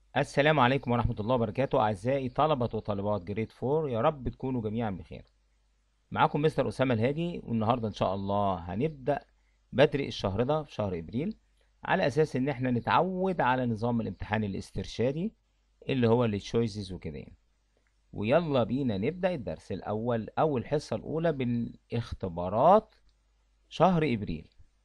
السلام عليكم ورحمة الله وبركاته أعزائي طلبة وطالبات جريد فور يا رب تكونوا جميعا بخير معاكم مستر أسامة الهادي والنهاردة إن شاء الله هنبدأ بدري الشهر ده في شهر إبريل على أساس إن إحنا نتعود على نظام الامتحان الاسترشادي اللي هو التشويسز وكده يعني. ويلا بينا نبدأ الدرس الأول أول حصة الأولى بالاختبارات شهر إبريل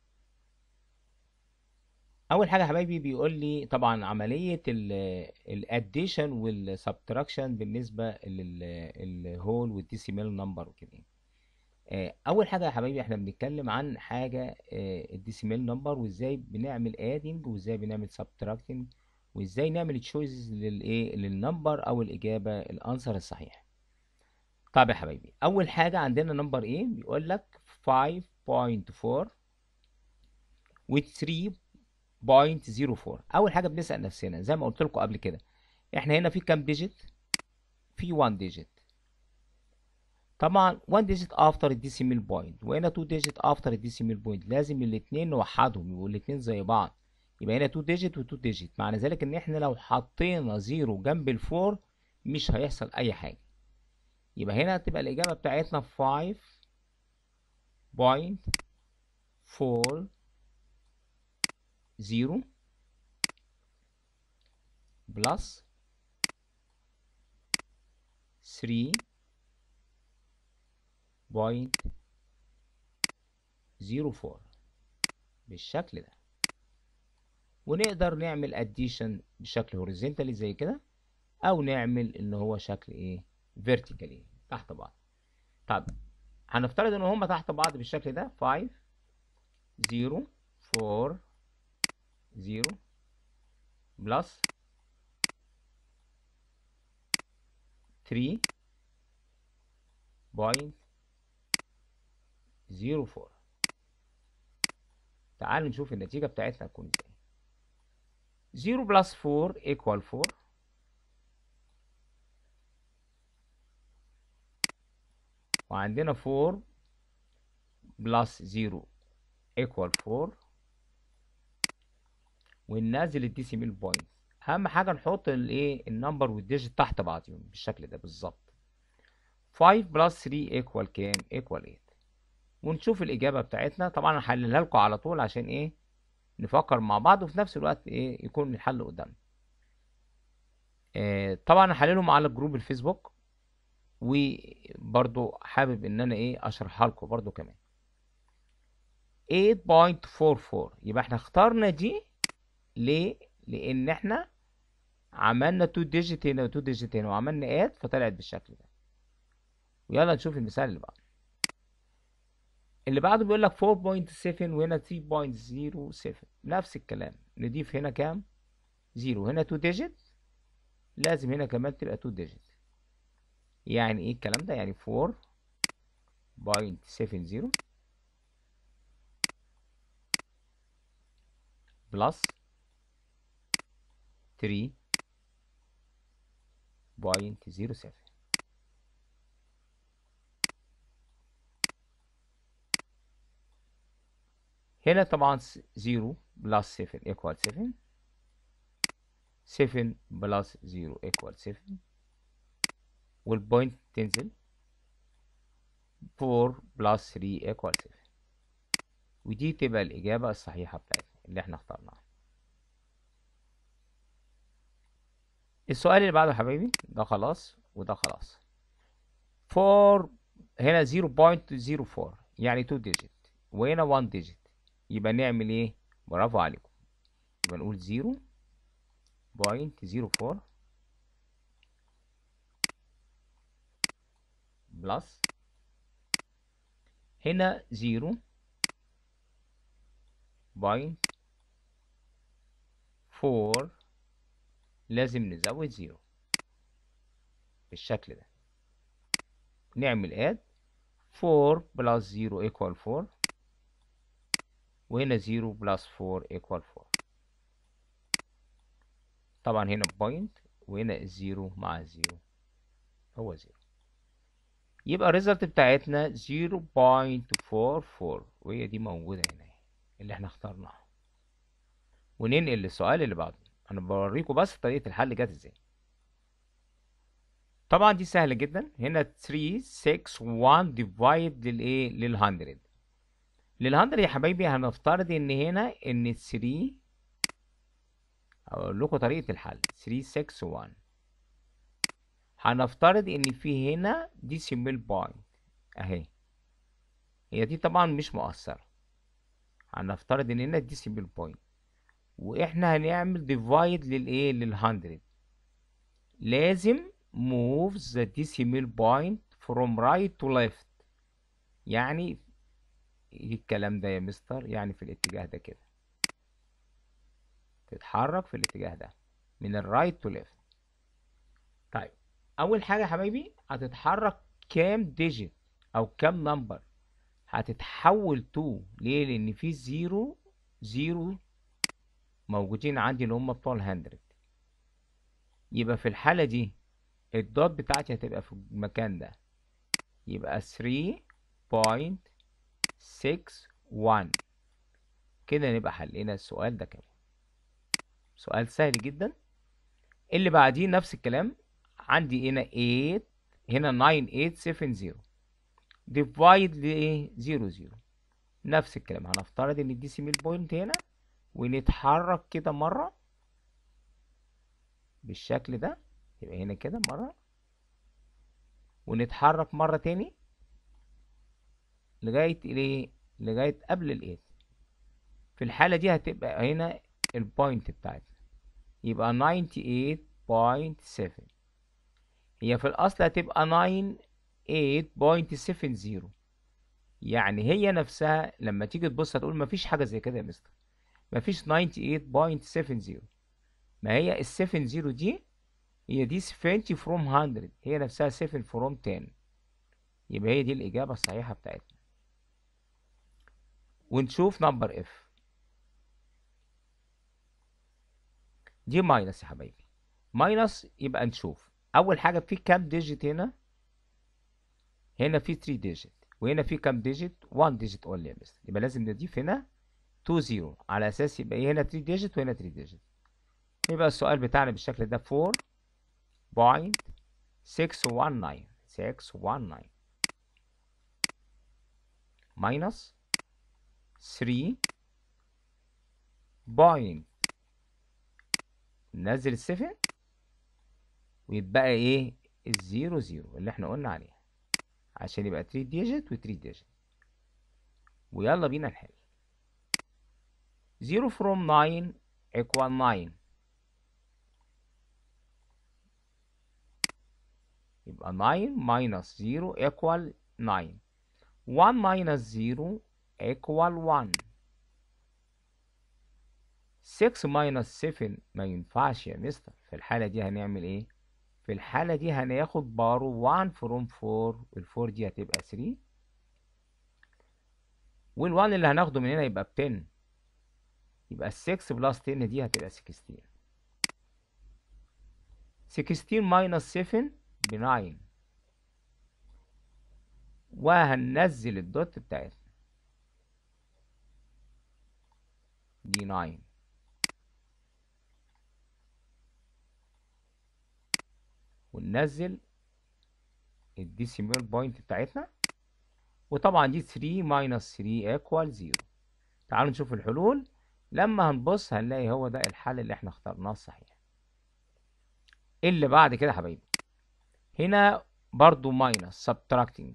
اول حاجه يا حبايبي بيقول لي طبعا عمليه الاديشن والسبتراكشن بالنسبه للهول والديسيمال نمبر وكده آه، اول حاجه يا حبايبي احنا بنتكلم عن حاجه الديسيمال نمبر وازاي بنعمل ادنج وازاي بنعمل سبتراكتنج وازاي نعمل تشويسز للايه للنمبر او الاجابه الانسر الصحيح طب يا حبايبي اول حاجه عندنا نمبر ايه بيقول لك 5.4 و 3 0.04 اول حاجه بنسال نفسنا زي ما قلت لكم قبل كده احنا هنا في كام ديجيت في 1 ديجيت طبعا 1 ديجيت افتر الديسيمال بوينت وهنا 2 ديجيت افتر الديسيمال بوينت لازم الاثنين نوحدهم يبقوا الاثنين زي بعض يبقى هنا 2 ديجيت و2 ديجيت معنى ذلك ان احنا لو حطينا 0 جنب الفور مش هيحصل اي حاجه يبقى هنا هتبقى الاجابه بتاعتنا 5.4 0 بلس 3 بوينت زيرو فور بالشكل ده ونقدر نعمل اديشن بشكل هوريزونتالي زي كده او نعمل ان هو شكل ايه فيرتيكالي تحت بعض طب هنفترض ان هما تحت بعض بالشكل ده 5 0 4 0 بلس 3 بوينت 04 تعالوا نشوف النتيجة بتاعتنا هتكون ازاي 0 بلس 4 equal 4 وعندنا 4 بلس 0 equal 4 وننزل الديسيميل بوينت اهم حاجه نحط الايه النمبر والديجيت تحت بعضهم بالشكل ده بالظبط 5 بلس 3 ايكوال كام ايكوال 8 ونشوف الاجابه بتاعتنا طبعا هحللها لكم على طول عشان ايه نفكر مع بعض وفي نفس الوقت ايه يكون الحل قدامنا آه طبعا هحللهم على جروب الفيسبوك وبرضو حابب ان انا ايه اشرحها لكم برضو كمان 8.44 يبقى احنا اخترنا دي ليه لان احنا عملنا 2 ديجيت هنا و 2 ديجيت هنا وعملنا اد فطلعت بالشكل ده ويلا نشوف المثال اللي بعده اللي بعده بيقول لك 4.7 وهنا 3.07 نفس الكلام نضيف هنا كام 0 هنا 2 ديجيت لازم هنا كمان تبقى 2 ديجيت يعني ايه الكلام ده يعني 4.70 بلس 3.07 هنا طبعا 0 بلس 7 equal 7 7 بلس 0 equal 7 والبوينت تنزل 4 بلس 3 equal 7 ودي تبقى الإجابة الصحيحة بتاعتنا اللي احنا اخترناها السؤال اللي بعده يا حبايبي ده خلاص وده خلاص 4 هنا 0.04 يعني 2 ديجيت وهنا 1 ديجيت يبقى نعمل ايه برافو عليكم يبقى نقول 0.04 بلس هنا 0 بوينت فور لازم نزود زيرو بالشكل ده نعمل اد فور بلس زيرو ايكوال فور وهنا زيرو بلس فور ايكوال فور طبعا هنا بوينت وهنا الزيرو مع الزيرو هو زيرو يبقى الريزلت بتاعتنا 0.44 وهي دي موجودة هنا اللي احنا اخترناها وننقل للسؤال اللي بعده انا بوريكم بس طريقة الحل جت ازاي طبعا دي سهلة جدا هنا 3 6 1 ديفايد للايه لل 100 لل 100 يا حبايبي هنفترض ان هنا ان 3 اقول لكم طريقة الحل 3 6 1 هنفترض ان في هنا ديسيمال بوينت اهي هي دي طبعا مش مؤثرة هنفترض ان هنا ديسيمال بوينت واحنا هنعمل ديفايد للايه لل 100 لازم move the decimal point from right to left يعني ايه الكلام ده يا مستر يعني في الاتجاه ده كده تتحرك في الاتجاه ده من الرايت تو ليفت طيب اول حاجه يا حبايبي هتتحرك كام ديجيت او كام نمبر هتتحول تو ليه لان في زيرو زيرو موجودين عندي اللي هم بتوع الهندرد يبقى في الحاله دي الدوت بتاعتي هتبقى في المكان ده يبقى 3.61 كده نبقى حلينا السؤال ده كمان سؤال سهل جدا اللي بعديه نفس الكلام عندي هنا 8 هنا 9870 ديفايد لايه 0 0 نفس الكلام هنفترض ان الديسيميل بوينت هنا ونتحرك كده مره بالشكل ده يبقى هنا كده مرة ونتحرك مرة تاني لغاية الايه لغاية قبل الايت في الحالة دي هتبقى هنا البوينت بتاعتنا يبقى 98.7 هي في الأصل هتبقى 98.70 يعني هي نفسها لما تيجي تبص هتقول مفيش حاجة زي كده يا مستر مفيش 98.70 ما هي ال 70 دي هي دي 70 from 100 هي نفسها 7 from 10 يبقى هي دي الإجابة الصحيحة بتاعتنا ونشوف نمبر اف دي ماينس يا حبايبي ماينس يبقى نشوف أول حاجة في كام ديجيت هنا هنا في 3 ديجيت وهنا في كام ديجيت 1 ديجيت اونلي يا مستر يبقى لازم نضيف هنا 2 0 على أساس يبقى هنا 3 ديجيت وهنا 3 ديجيت يبقى السؤال بتاعنا بالشكل ده 4 point 619 619 minus 3 point ننزل السفن ويتبقى ايه الزيرو زيرو اللي احنا قلنا عليها عشان يبقى 3 ديجيت و 3 ديجيت ويلا بينا نحل 0 from 9 equal 9 يبقى 9 minus 0 equal 9 1 minus 0 equal 1 6 minus 7 ما ينفعش يا مستر في الحالة دي هنعمل ايه في الحالة دي هناخد بارو 1 from 4 وال4 دي هتبقى 3 وال1 اللي هناخده من هنا يبقى ب 10 يبقى ال 6 بلس 10 دي هتبقى 16 16 minus 7 ب 9 وهننزل الدوت بتاعتنا دي 9 وننزل الديسيمال بوينت بتاعتنا وطبعا دي 3 ماينس 3 ايكوال 0 تعالوا نشوف الحلول لما هنبص هنلاقي هو ده الحل اللي احنا اخترناه الصحيح اللي بعد كده يا حبايبي هنا برضو ماينس subtracting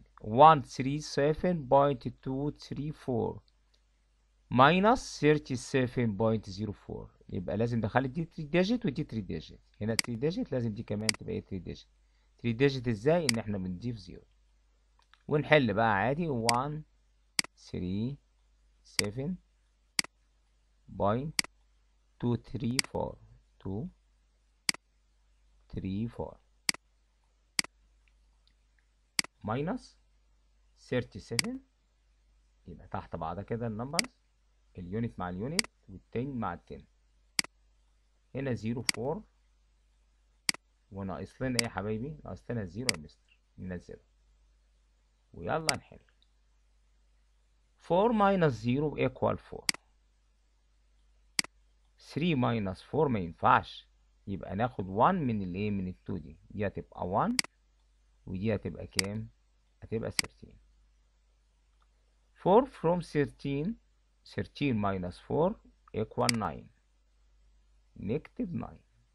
137.234 ماينس 37.04 يبقى لازم نخلي دي 3 ديجيت ودي 3 ديجيت هنا 3 ديجيت لازم دي كمان تبقى ايه 3 ديجيت 3 ديجيت ازاي ان احنا بنضيف 0 ونحل بقى عادي 1 3 7 بوينت 2 3 4 2 3 4 ماينس 37 يبقى تحت بعضها كده النمبرز اليونت مع اليونت والتن مع التن هنا 0 4 وناقص لنا ايه يا حبايبي ناقص لنا الزيرو يا مستر ننزله ويلا نحل 4 minus 0 equal 4 3 minus 4 ما ينفعش يبقى ناخد 1 من الايه من ال 2 دي دي هتبقى 1 ودي هتبقى كام هتبقى 13 4 from 13 13 minus 4 equal 9 نكتب 9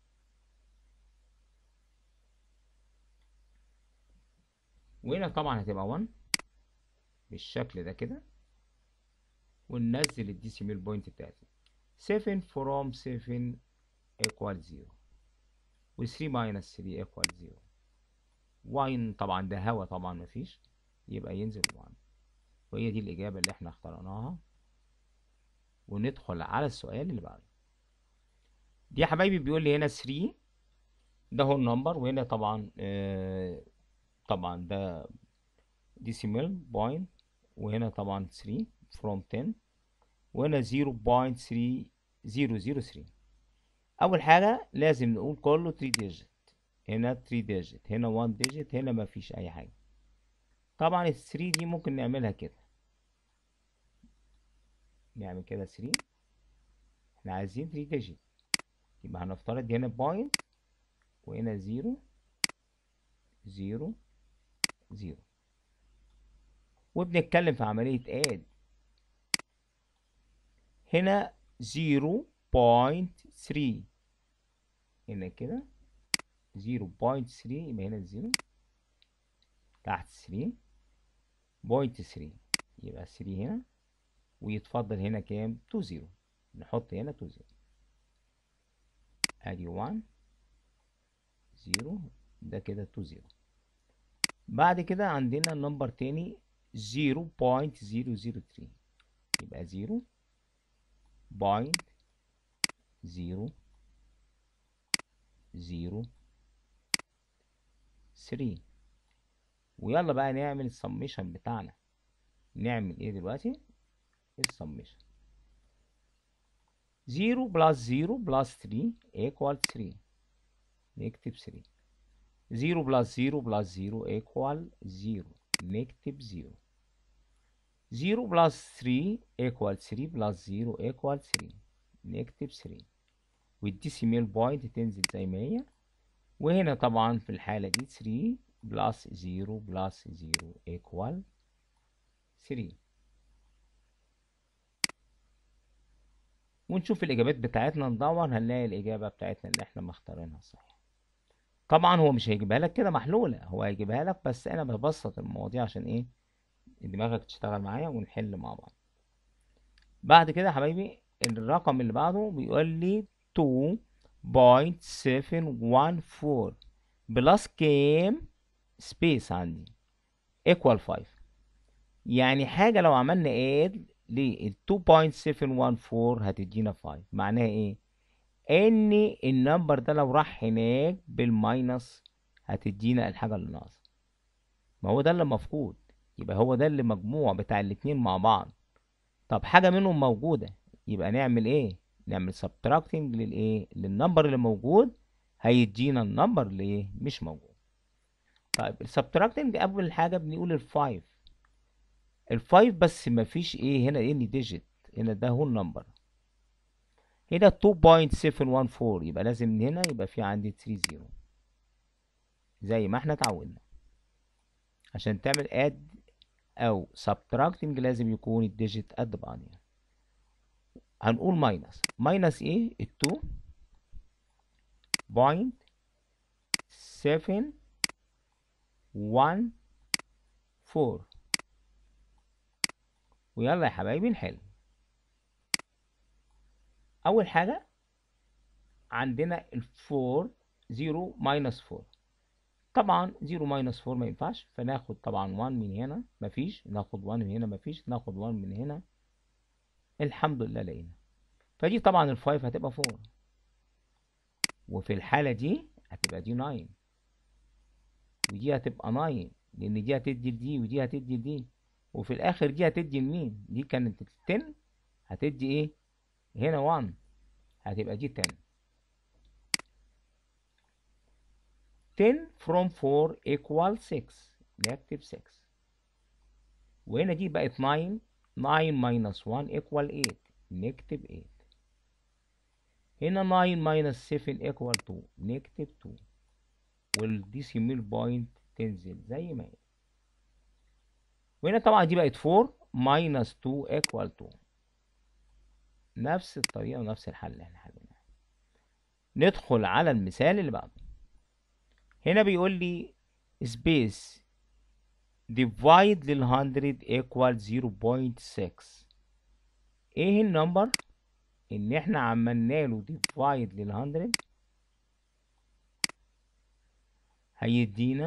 وهنا طبعا هتبقى 1 بالشكل ده كده وننزل الديسيميل بوينت بتاعتي 7 from 7 equal 0 و 3 minus 3 equal 0 1 طبعا ده هوا طبعا مفيش يبقى ينزل 1 وهي دي الإجابة اللي احنا اخترناها وندخل على السؤال اللي بعده دي يا حبايبي بيقول لي هنا 3 ده هو النمبر وهنا طبعا آه طبعا ده decimal point وهنا طبعا 3 from 10 وهنا 0.3003 أول حاجة لازم نقول كله 3 digit هنا 3 digit هنا 1 digit هنا مفيش أي حاجة طبعا ال 3 دي ممكن نعملها كده نعمل كده 3 احنا عايزين 3 digit يبقى هنفترض هنا بوينت وهنا 0 0 0 وبنتكلم في عملية add هنا 0.3 هنا كده 0.3 يبقى هنا 0 تحت 3 بوينت 3 يبقى 3 هنا ويتفضل هنا كام 2 0 نحط هنا 2 0 ادي 1 0 ده كده 2 0 بعد كده عندنا نمبر تاني 0.003 يبقى 0 بوينت 0 0 3 ويلا بقى نعمل السميشن بتاعنا نعمل ايه دلوقتي السميشن 0 بلس 0 بلس 3 equal 3 نكتب 3 0 بلس 0 بلس 0 equal 0 نكتب 0 0 بلس 3 equal 3 بلس 0 equal 3 نكتب 3 والديسيميل بوينت تنزل زي ما هي وهنا طبعا في الحالة دي 3 بلس 0 بلس 0 equal 3 ونشوف الإجابات بتاعتنا ندور هنلاقي الإجابة بتاعتنا اللي احنا مختارينها صح طبعا هو مش هيجيبها لك كده محلولة هو هيجيبها لك بس أنا ببسط المواضيع عشان إيه دماغك تشتغل معايا ونحل مع بعض بعد كده يا حبايبي الرقم اللي بعده بيقول لي 2.714 بلس كام سبيس عندي equal 5 يعني حاجة لو عملنا add لل 2.714 هتدينا 5 معناها ايه ان النمبر ده لو راح هناك بالماينس هتدينا الحاجة اللي ناقصة ما هو ده اللي مفقود يبقى هو ده اللي مجموع بتاع الاتنين مع بعض طب حاجة منهم موجودة يبقى نعمل ايه نعمل subtracting للايه للنمبر اللي موجود هيدينا النمبر اللي ايه مش موجود طيب السبتراكتنج اول حاجة بنقول الفايف الفايف بس مفيش ايه هنا اني ديجيت هنا ده هو النمبر هنا 2.714 يبقى لازم من هنا يبقى في عندي 3 0 زي ما احنا اتعودنا عشان تعمل اد او subtracting لازم يكون الديجيت قد بعضيها هنقول ماينس ماينس ايه ال2 بوينت 7 1 4 ويلا يا حبايبي نحل اول حاجه عندنا الفور 0 ماينس 4 طبعا 0 ماينس 4 ما ينفعش فناخد طبعا 1 من هنا مفيش ناخد 1 من هنا مفيش ناخد 1 من هنا الحمد لله لقينا فدي طبعا الفايف هتبقى 4 وفي الحالة دي هتبقى دي 9 ودي هتبقى 9 لأن دي هتدي لدي ودي هتدي لدي وفي الآخر دي هتدي لمين؟ دي كانت 10 هتدي إيه؟ هنا 1 هتبقى دي 10 10 from 4 equal 6 نكتب 6 وهنا دي بقت 9 9 minus 1 equal 8 نكتب 8 هنا 9 ماينس 7 ايكوال 2 نكتب 2 والديسيميل بوينت تنزل زي ما هي وهنا طبعا دي بقت 4 ماينس 2 ايكوال 2 نفس الطريقة ونفس الحل اللي احنا حليناه ندخل على المثال اللي بعده هنا بيقول لي space divide لل 100 equal 0.6 ايه النمبر ان احنا عملنا له divide لل 100 هيدينا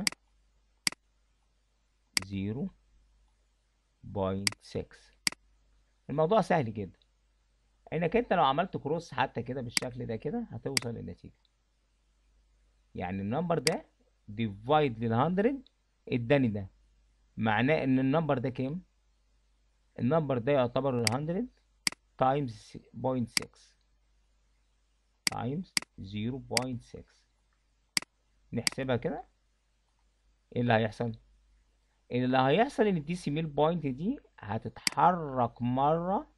0.6 الموضوع سهل جدا انك انت لو عملت كروس حتى كده بالشكل ده كده هتوصل للنتيجة يعني النمبر ده ديفايد لل 100 اداني ده معناه ان النمبر ده كام النمبر ده يعتبر ال 100 تايمز 0.6 تايمز 0.6 نحسبها كده ايه اللي هيحصل اللي هيحصل ان الديسيميل بوينت دي هتتحرك مره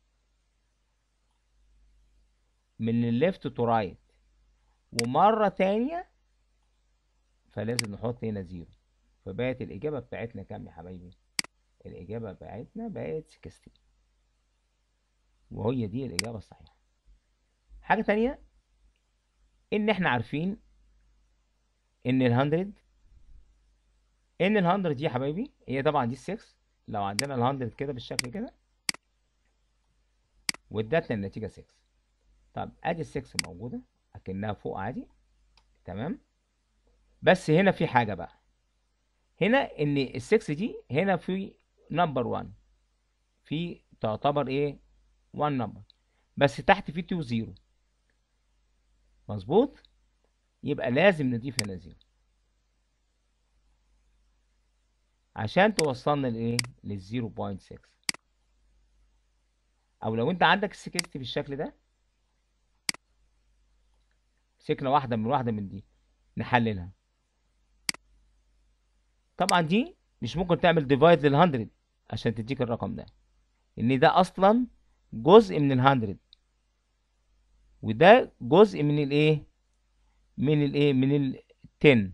من الليفت تو رايت ومرة تانية فلازم نحط هنا زيرو فبقت الإجابة بتاعتنا كام يا حبايبي؟ الإجابة بتاعتنا بقت 16 وهي دي الإجابة الصحيحة حاجة تانية إن إحنا عارفين إن الهندرد إن الهندرد دي يا حبايبي هي طبعا دي 6 لو عندنا الهندرد كده بالشكل كده وادتنا النتيجة 6 طب ادي السكس موجودة اكنها فوق عادي تمام بس هنا في حاجة بقى هنا ان السكس دي هنا في نمبر 1 في تعتبر ايه 1 نمبر بس تحت في 2 0 مظبوط يبقى لازم نضيف هنا 0 عشان توصلنا لايه لل 0.6 او لو انت عندك السكستي بالشكل ده مسكنا واحدة من واحدة من دي نحللها طبعا دي مش ممكن تعمل ديفايد لل 100 عشان تديك الرقم ده ان ده اصلا جزء من ال 100 وده جزء من الايه من الايه من ال 10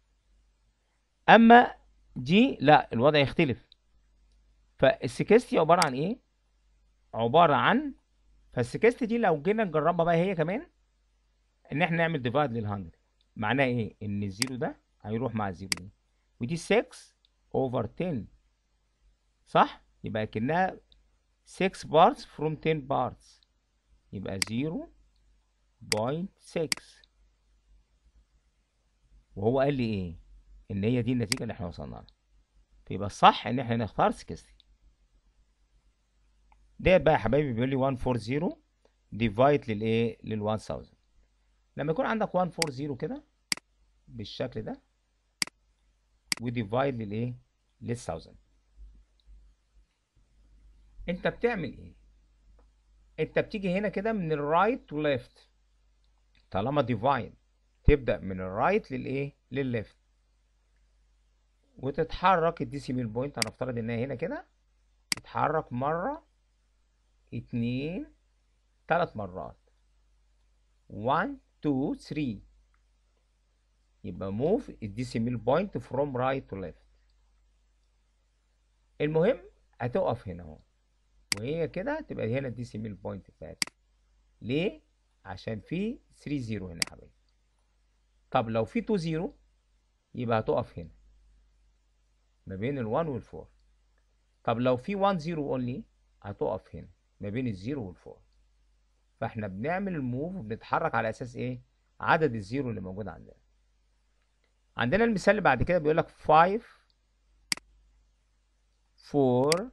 اما دي لا الوضع يختلف فالسكستي عبارة عن ايه عبارة عن فالسكستي دي لو جينا نجربها بقى هي كمان ان احنا نعمل ديفايد لل 100 معناه ايه ان الزيرو ده هيروح مع الزيرو دي ودي 6 اوفر 10 صح يبقى كأنها 6 بارتس from 10 بارتس يبقى 0.6 وهو قال لي ايه ان هي دي النتيجه اللي احنا وصلنا لها فيبقى الصح ان احنا نختار 60 ديت بقى يا حبايبي بيقول لي 140 ديفايد للايه لل 1000 لما يكون عندك 140 كده بالشكل ده وديفايد للايه لل 1000 انت بتعمل ايه انت بتيجي هنا كده من الرايت تو ليفت طالما ديفايد تبدا من الرايت للايه للليفت وتتحرك الديسيميل بوينت هنفترض انها هنا كده تتحرك مره اتنين تلات مرات 1 2 3 يبقى move الديسيميل بوينت from right to left المهم هتقف هنا اهو وهي كده تبقى هنا الديسيميل بوينت بتاعتي ليه عشان في 3 0 هنا يا حبايبي طب لو في 2 0 يبقى هتقف هنا ما بين ال1 وال4 طب لو في 1 0 اونلي هتقف هنا ما بين الزيرو والفور فاحنا بنعمل الموف وبنتحرك على اساس ايه عدد الزيرو اللي موجود عندنا عندنا المثال اللي بعد كده بيقول لك 5 4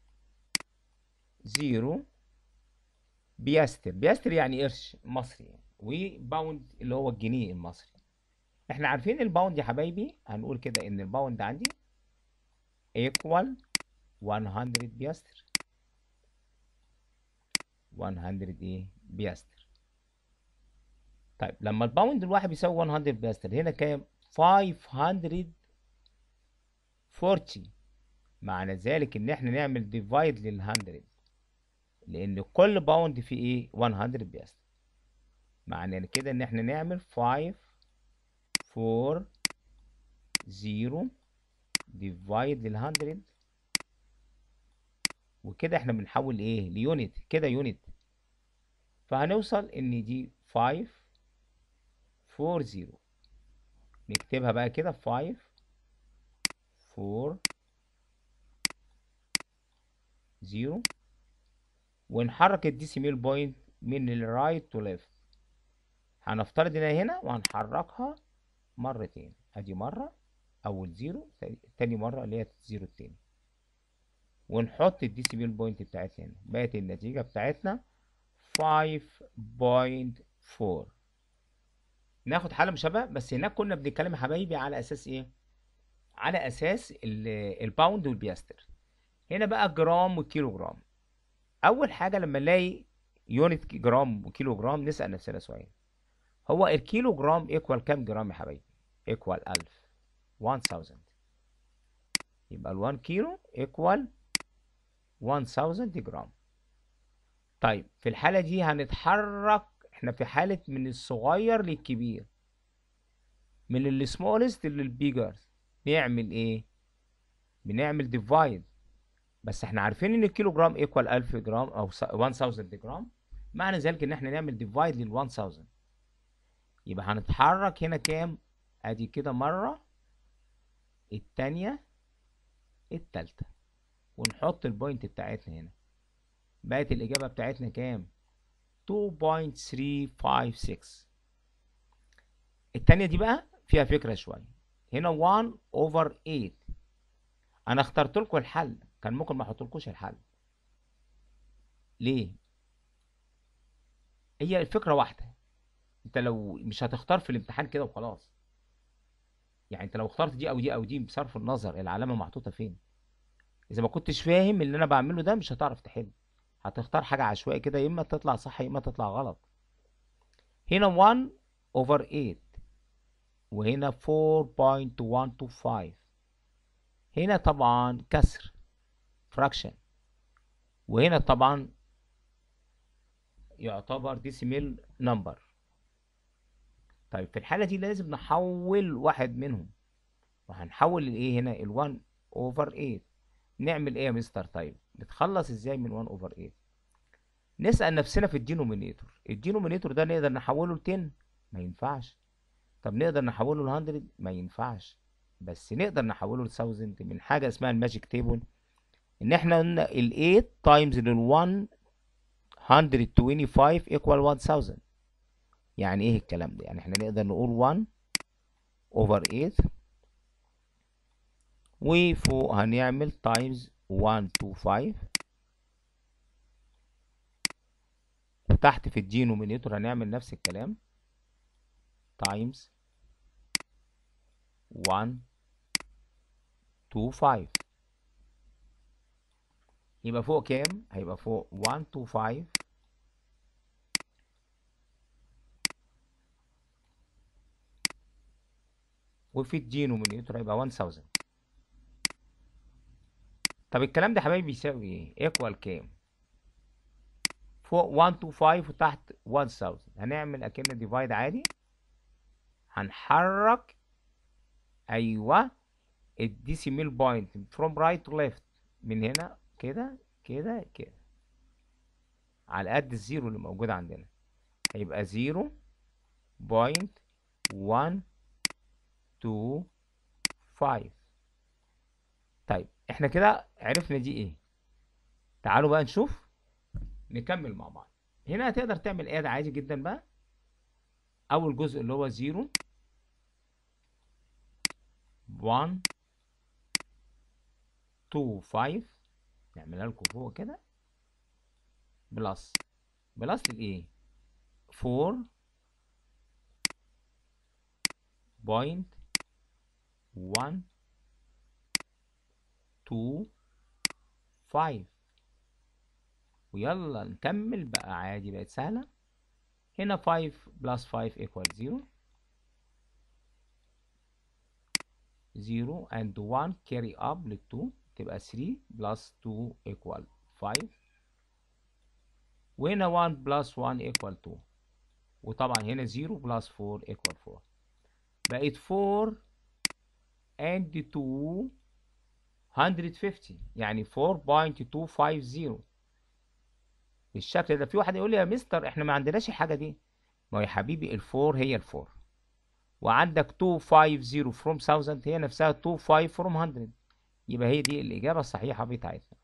0 بيستر بيستر يعني قرش مصري يعني وباوند اللي هو الجنيه المصري احنا عارفين الباوند يا حبايبي هنقول كده ان الباوند عندي equal 100 بيستر 100 ايه بيستر طيب لما الباوند الواحد بيساوي 100 بيستر هنا كام 540 معنى ذلك ان احنا نعمل ديفايد لل 100 لان كل باوند فيه ايه 100 بيستر معنى كده ان احنا نعمل 5 4 0 ديفايد لل 100 وكده احنا بنحول ايه ليونت كده يونت فهنوصل ان دي 5 4 0 نكتبها بقى كده 5 4 0 ونحرك الديسيميل بوينت من الرايت تو ليفت هنفترض انها هنا وهنحركها مرتين ادي مرة اول زيرو تاني مرة اللي هي الزيرو التاني ونحط الديسيميل بوينت بتاعتنا هنا بقت النتيجة بتاعتنا 5.4 ناخد حالة مشابهة بس هناك كنا بنتكلم يا حبايبي على اساس ايه على اساس الباوند والبياستر هنا بقى جرام وكيلو جرام اول حاجة لما نلاقي يونت جرام وكيلو جرام نسأل نفسنا سؤال هو الكيلو جرام ايكوال كام جرام يا حبايبي ايكوال 1000 1000 يبقى ال 1 كيلو ايكوال 1000 جرام طيب في الحالة دي هنتحرك احنا في حالة من الصغير للكبير من السمولست للبيجر نعمل ايه بنعمل ديفايد بس احنا عارفين ان الكيلو جرام ايكوال 1000 جرام او 1000 جرام معنى ذلك ان احنا نعمل ديفايد لل 1000 يبقى هنتحرك هنا كام ادي كده مرة التانية التالتة ونحط البوينت بتاعتنا هنا بقت الإجابة بتاعتنا كام 2.356 التانية دي بقى فيها فكرة شوية هنا 1 over 8 أنا اخترت لكم الحل كان ممكن ما احطلكوش الحل ليه هي الفكرة واحدة انت لو مش هتختار في الامتحان كده وخلاص يعني انت لو اخترت دي او دي او دي بصرف النظر العلامة محطوطة فين اذا ما كنتش فاهم اللي انا بعمله ده مش هتعرف تحل هتختار حاجة عشوائي كده يا اما تطلع صح يا اما تطلع غلط هنا 1 over 8 وهنا 4.125 هنا طبعا كسر fraction وهنا طبعا يعتبر ديسيميل نمبر طيب في الحالة دي لازم نحول واحد منهم وهنحول الايه هنا ال1 over 8 نعمل ايه يا مستر طيب نتخلص ازاي من 1 over 8 نسأل نفسنا في الدينومينيتور الدينومينيتور ده نقدر نحوله ل 10 ما ينفعش طب نقدر نحوله ل 100 ما ينفعش بس نقدر نحوله ل 1000 من حاجة اسمها الماجيك تيبل ان احنا قلنا ال 8 تايمز ال 125 equal 1000 يعني ايه الكلام ده يعني احنا نقدر نقول 1 over 8 وفوق هنعمل تايمز 125 وتحت في الدينومينيتور هنعمل نفس الكلام تايمز 1 2 5 يبقى فوق كام هيبقى فوق 1 2 5 وفي الدينومينيتور هيبقى 1000 طب الكلام ده حبايبي بيساوي ايه ايكوال كام فوق 125 وتحت 1000 هنعمل اكن ديفايد عادي هنحرك ايوه الديسيميل بوينت فروم رايت تو ليفت من هنا كده كده كده على قد الزيرو اللي موجود عندنا هيبقى زيرو بوينت 1 2 5 طيب احنا كده عرفنا دي ايه تعالوا بقى نشوف نكمل مع بعض هنا هتقدر تعمل اد عادي جدا بقى اول جزء اللي هو 0 1 2 5 نعملها لكم فوق كده بلس بلس للايه 4 بوينت 1 2 5 ويلا نكمل بقى عادي بقت سهلة هنا 5 بلس 5 equal 0 0 and 1 carry up لل 2 تبقى 3 plus 2 equal 5 وهنا 1 plus 1 equal 2 وطبعا هنا 0 بلس 4 ايكوال 4 بقت 4 and 2 150 يعني 4.250 بالشكل ده في واحد يقول لي يا مستر احنا ما عندناش الحاجه دي ما هو يا حبيبي الفور هي الفور وعندك 250 from 1000 هي نفسها 25 from 100 يبقى هي دي الإجابة الصحيحة بتاعتنا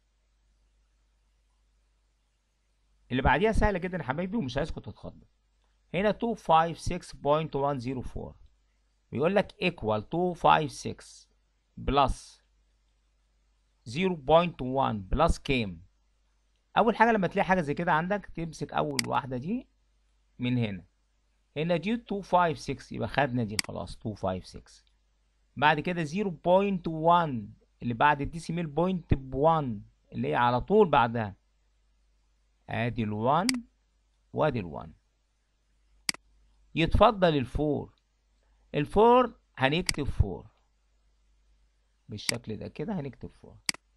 اللي بعديها سهلة جدا يا حبايبي ومش عايزكم تتخضوا هنا 256.104 بيقول لك equal 256 بلس 0.1 بلس كام أول حاجة لما تلاقي حاجة زي كده عندك تمسك أول واحدة دي من هنا هنا دي 256 يبقى خدنا دي خلاص 256 بعد كده 0.1 اللي بعد الديسيميل بوينت ب 1 اللي هي على طول بعدها ادي ال 1 وادي ال 1 يتفضل الفور الفور هنكتب فور بالشكل ده كده هنكتب فور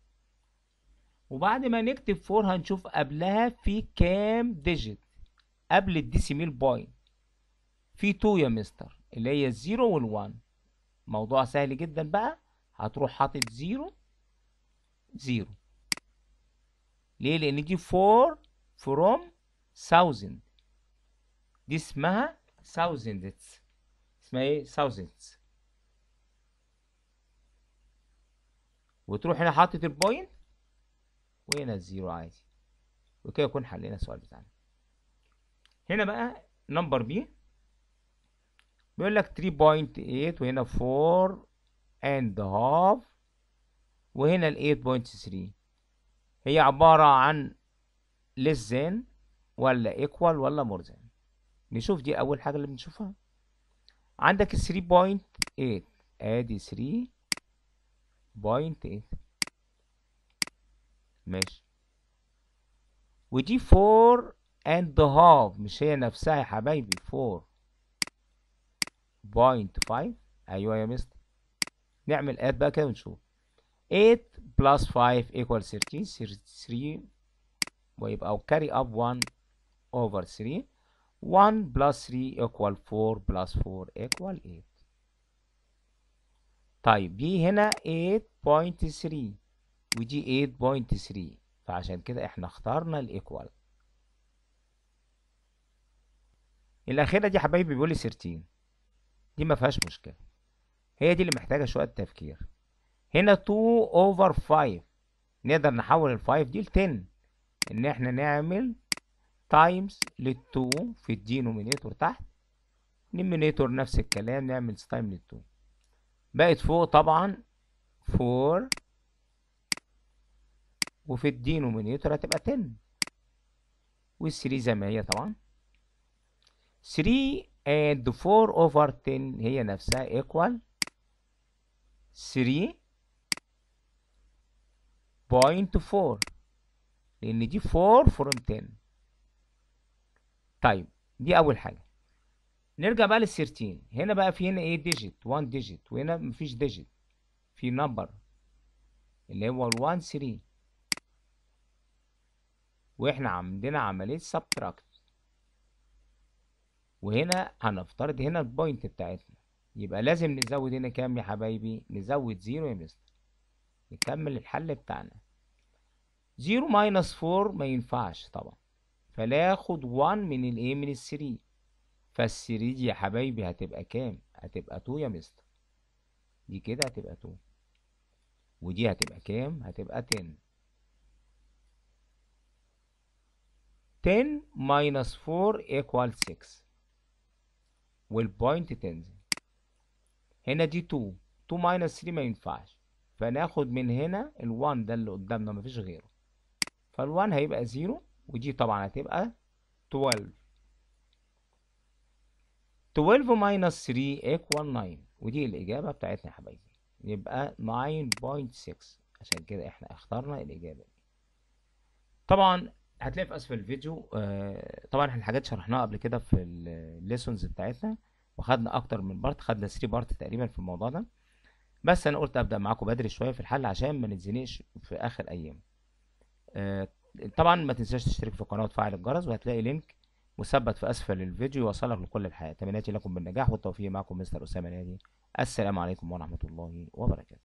وبعد ما نكتب فور هنشوف قبلها في كام ديجيت قبل الديسيميل بوينت في 2 يا مستر اللي هي الزيرو والوان موضوع سهل جدا بقى هتروح حاطط زيرو زيرو ليه لان دي 4 from 1000 دي اسمها thousands اسمها ايه thousands وتروح هنا حاطط البوينت وهنا الزيرو عادي وكده يكون حلينا السؤال بتاعنا هنا بقى نمبر بي بيقول لك 3.8 وهنا 4 and half وهنا ال 8.3 هي عبارة عن less than ولا equal ولا more than نشوف دي أول حاجة اللي بنشوفها عندك ال 3.8 ادي 3.8 ماشي ودي 4 and half مش هي نفسها يا حبايبي 4 بوينت 5 ايوه يا مستر نعمل اد بقى كده ونشوف 8 بلس 5 equal 13 3 ويبقى او carry up 1 over 3 1 plus 3 equal 4 plus 4 equal 8 طيب دي هنا 8.3 ودي 8.3 فعشان كده احنا اخترنا الايكوال الاخيره دي حبايبي بيقول لي 13 دي ما فيهاش مشكله هي دي اللي محتاجه شويه تفكير هنا 2 over 5 نقدر نحول ال 5 دي ل 10 ان احنا نعمل تايمز لل 2 في الدينومينيتور تحت نيمينيتور نفس الكلام نعمل تايم لل 2 بقت فوق طبعا 4 وفي الدينومينيتور هتبقى 10 وال 3 زي ما هي طبعا 3 and 4 over 10 هي نفسها equal 3.4 لأن دي 4 from 10 طيب دي أول حاجة نرجع بقى لل 13 هنا بقى في هنا ايه ديجيت 1 ديجيت وهنا مفيش ديجيت في نمبر اللي هو ال 1 3 واحنا عندنا عملية سبتراكت وهنا هنفترض هنا البوينت بتاعتنا يبقى لازم نزود هنا كام يا حبايبي نزود زيرو يا مستر نكمل الحل بتاعنا زيرو ماينس فور ما ينفعش طبعا فناخد 1 من الايه من الثري فالثري دي يا حبايبي هتبقى كام هتبقى 2 يا مستر دي كده هتبقى 2 ودي هتبقى كام هتبقى 10 10 minus 4 equal 6 والبوينت تنزل هنا دي 2 2 minus 3 ما ينفعش فناخد من هنا ال1 ده اللي قدامنا مفيش غيره فال1 هيبقى 0 ودي طبعا هتبقى 12 12 minus 3 equal 9 ودي الإجابة بتاعتنا يا حبايبي يبقى 9.6 عشان كده احنا اخترنا الإجابة دي طبعا هتلاقي في اسفل الفيديو آه طبعا احنا الحاجات شرحناها قبل كده في الليسونز بتاعتنا وخدنا اكتر من بارت خدنا 3 بارت تقريبا في الموضوع ده بس انا قلت ابدا معاكم بدري شويه في الحل عشان ما نتزنقش في اخر ايام آه طبعا ما تنساش تشترك في القناه وتفعل الجرس وهتلاقي لينك مثبت في اسفل الفيديو يوصلك لكل الحياة تمنياتي لكم بالنجاح والتوفيق معكم مستر اسامة نادي السلام عليكم ورحمة الله وبركاته